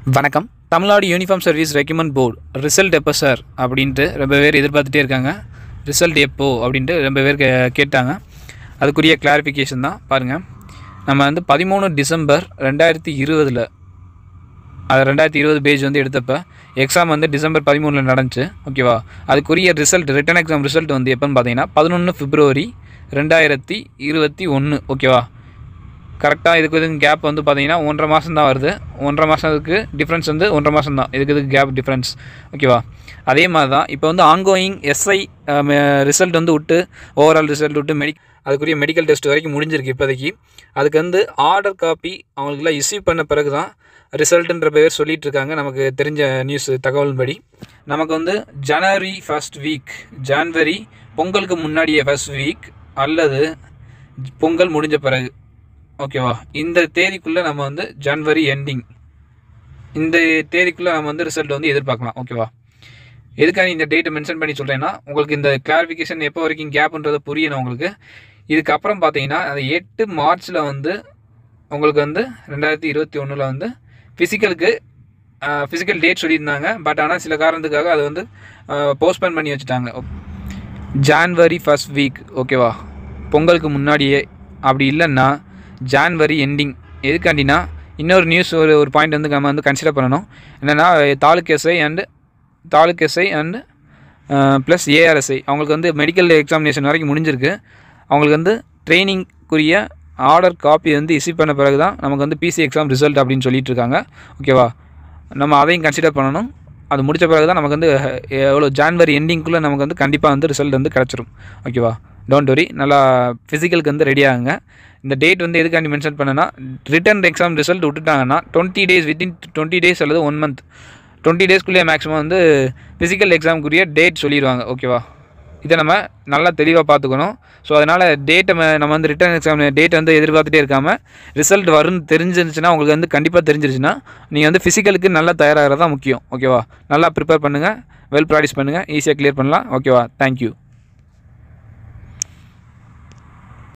வணக்கம் Tamil Nadu uniform service recommend board result எப்போ sir அப்படின்ட்டு ரொம்ப பேர் எதிர்பார்த்துட்டே இருக்காங்க ரிசல்ட் எப்போ அப்படின்ட்டு ரொம்ப பேர் கே கேட்டாங்க அதுக்குரிய கிளாரிஃபிகேஷன் தான் பாருங்கள் நம்ம வந்து பதிமூணு டிசம்பர் ரெண்டாயிரத்தி இருபதில் அது ரெண்டாயிரத்தி இருபது பேஜ் வந்து எடுத்தப்போ எக்ஸாம் வந்து டிசம்பர் பதிமூணில் நடந்துச்சு ஓகேவா அதுக்குரிய ரிசல்ட் ரிட்டன் எக்ஸாம் ரிசல்ட் வந்து எப்போன்னு பார்த்தீங்கன்னா பதினொன்று பிப்ரவரி ரெண்டாயிரத்தி இருபத்தி ஒன்று ஓகேவா கரெக்டாக இதுக்கு இதுக்கு கேப் வந்து பார்த்தீங்கன்னா ஒன்றரை மாதம் தான் வருது ஒன்றரை மாதத்துக்கு டிஃப்ரென்ஸ் வந்து ஒன்றரை மாதம் தான் இதுக்கு இதுக்கு கேப் டிஃப்ரென்ஸ் ஓகேவா அதே மாதிரி தான் இப்போ வந்து ஆங்கோயிங் எஸ்ஐ ரிசல்ட் வந்து விட்டு ஓவரால் ரிசல்ட் விட்டு மெடி அதுக்குரிய மெடிக்கல் டெஸ்ட் வரைக்கும் முடிஞ்சிருக்கு இப்போதைக்கு அதுக்கு வந்து ஆர்டர் காப்பி அவங்களுக்குலாம் இஸ்யூ பண்ண பிறகு தான் ரிசல்ட்டுன்ற பேர் சொல்லிட்டு இருக்காங்க நமக்கு தெரிஞ்ச நியூஸ் தகவல்படி நமக்கு வந்து ஜனவரி ஃபர்ஸ்ட் வீக் ஜான்வரி பொங்கலுக்கு முன்னாடியே ஃபர்ஸ்ட் வீக் அல்லது பொங்கல் முடிஞ்ச பிறகு ஓகேவா இந்த தேதிக்குள்ளே நம்ம வந்து ஜனவரி எண்டிங் இந்த தேதிக்குள்ளே நம்ம வந்து ரிசல்ட் வந்து எதிர்பார்க்கலாம் ஓகேவா எதுக்காக இந்த டேட்டை மென்ஷன் பண்ணி சொல்கிறேன்னா உங்களுக்கு இந்த கிளாரிஃபிகேஷன் எப்போ வரைக்கும் கேப்ன்றது புரியணும் உங்களுக்கு இதுக்கப்புறம் பார்த்தீங்கன்னா அது எட்டு மார்ச்சில் வந்து உங்களுக்கு வந்து ரெண்டாயிரத்தி இருபத்தி ஒன்றில் வந்து ஃபிசிக்கலுக்கு ஃபிசிக்கல் டேட் சொல்லியிருந்தாங்க பட் ஆனால் சில காரணத்துக்காக அதை வந்து போஸ்ட்போன் பண்ணி வச்சுட்டாங்க ஜான்வரி ஃபர்ஸ்ட் வீக் ஓகேவா பொங்கலுக்கு முன்னாடியே அப்படி இல்லைன்னா ஜான்வரி எண்டிங் எதுக்காண்டினா இன்னொரு நியூஸ் ஒரு ஒரு பாயிண்ட் வந்து நம்ம வந்து கன்சிடர் பண்ணணும் என்னென்னா taluk SI and taluk SI and plus ARSI அவங்களுக்கு வந்து மெடிக்கல் எக்ஸாமினேஷன் வரைக்கும் முடிஞ்சிருக்கு அவங்களுக்கு வந்து ட்ரைனிங்குரிய ஆர்டர் காப்பி வந்து இஸ்யூ பண்ண பிறகு தான் நமக்கு வந்து பிசி எக்ஸாம் ரிசல்ட் அப்படின்னு சொல்லிட்டு இருக்காங்க ஓகேவா நம்ம அதையும் கன்சிடர் பண்ணணும் அது முடித்த பிறகு தான் நமக்கு வந்து எவ்வளோ ஜான்வரி எண்டிங்குள்ளே நமக்கு வந்து கண்டிப்பாக வந்து ரிசல்ட் வந்து கிடச்சிரும் ஓகேவா டோன்ட் வரி நல்லா ஃபிசிக்கலுக்கு வந்து ரெடி ஆகுங்க இந்த டேட் வந்து எதுக்காண்டி மென்ஷன் பண்ணேன்னா ரிட்டன் எக்ஸாம் ரிசல்ட் விட்டுட்டாங்கன்னா twenty days within twenty days அல்லது ஒன் மந்த் டுவெண்ட்டி டேஸ்க்குள்ளேயே மேக்ஸிமம் வந்து ஃபிசிக்கல் எக்ஸாமுக்குரிய டேட் சொல்லிடுவாங்க ஓகேவா இதை நம்ம நல்லா தெளிவாக பார்த்துக்கணும் ஸோ அதனால் டேட்டை நம்ம வந்து ரிட்டன் எக்ஸாம் டேட் வந்து எதிர்பார்த்துட்டே இருக்காமல் ரிசல்ட் வரும்னு தெரிஞ்சிருச்சுன்னா உங்களுக்கு வந்து கண்டிப்பாக தெரிஞ்சிருச்சுன்னா நீங்கள் வந்து ஃபிசிக்கலுக்கு நல்லா தயாராகிறது தான் முக்கியம் ஓகேவா நல்லா ப்ரிப்பேர் பண்ணுங்கள் வெல் ப்ராக்டிஸ் பண்ணுங்கள் ஈஸியாக கிளியர் பண்ணலாம் ஓகேவா தேங்க்யூ